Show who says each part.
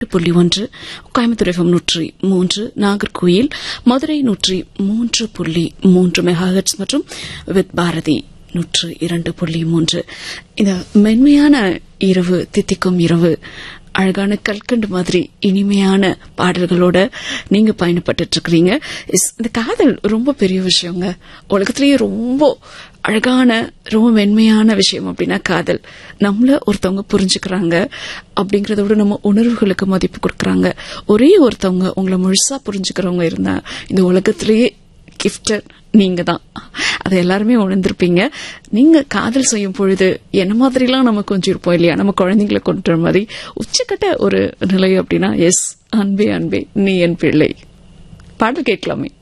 Speaker 1: புள்ளி ஒன்று கோயம்புத்தூர் எஃப்எம் நூற்றி மூன்று நாகர்கோயில் மதுரை நூற்றி மூன்று புள்ளி மூன்று மெகாஹெட்ஸ் மற்றும் வித் பாரதி நூற்று இரண்டு புள்ளி மூன்று இந்த மென்மையான இரவு தித்திக்கும் இரவு அழகான கல்கண்டு மாதிரி இனிமையான பாடல்களோட நீங்க பயணப்பட்டு இருக்கிறீங்க இந்த காதல் ரொம்ப பெரிய விஷயங்க உலகத்திலேயே ரொம்ப அழகான ரொம்ப மென்மையான விஷயம் அப்படின்னா காதல் நம்மள ஒருத்தவங்க புரிஞ்சுக்கிறாங்க அப்படிங்கறத விட நம்ம உணர்வுகளுக்கு மதிப்பு கொடுக்கறாங்க ஒரே ஒருத்தவங்க உங்களை முழுசா புரிஞ்சுக்கிறவங்க இருந்தா இந்த உலகத்திலேயே கிஃப்டட் நீங்க தான் அதை எல்லாருமே உணர்ந்திருப்பீங்க நீங்க காதல் செய்யும் பொழுது என்ன மாதிரிலாம் நம்ம கொஞ்சம் இருப்போம் இல்லையா நம்ம குழந்தைங்களை கொண்டு மாதிரி உச்சக்கட்ட ஒரு நிலை அப்படின்னா எஸ் அன்பே அன்பே நீ என் பிள்ளை பாடல் கேட்கலாமே